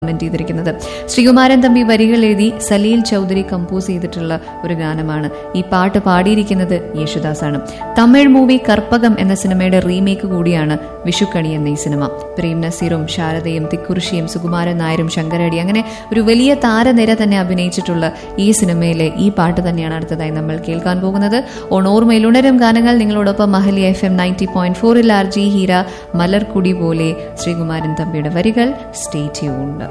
comment ചെയ്തിരിക്കുന്നത് ശ്രീകുമാരൻ തമ്പി വരികൾ എഴുതി സലീൽ ചൗധരി കമ്പോസ് ചെയ്തിട്ടുള്ള ഒരു ഗാനമാണ് ഈ പാട്ട് പാടിയിരിക്കുന്നത് യേശുദാസാണ് തമിഴ് മൂവി കർപ്പകം എന്ന സിനിമയുടെ റീമേക്ക് കൂടിയാണ് വിഷുക്കണി എന്ന ഈ സിനിമ പ്രേം നസീറും ശാരദയും തിക്കുറിശിയും സുകുമാരൻ നായരും ശങ്കരടി അങ്ങനെ ഒരു വലിയ താരനിര തന്നെ അഭിനയിച്ചിട്ടുള്ള ഈ സിനിമയിലെ ഈ പാട്ട് തന്നെയാണ് അടുത്തതായി നമ്മൾ കേൾക്കാൻ പോകുന്നത് ഓണോർമയിൽ ഉണരും ഗാനങ്ങൾ നിങ്ങളോടൊപ്പം മഹലി എഫ് എം നയൻറ്റി പോയിന്റ് ഫോറിൽ ആർ ജി ഹീര മലർക്കുടി പോലെ ശ്രീകുമാരൻ തമ്പിയുടെ വരികൾ സ്റ്റേ ട്യൂൺഡ്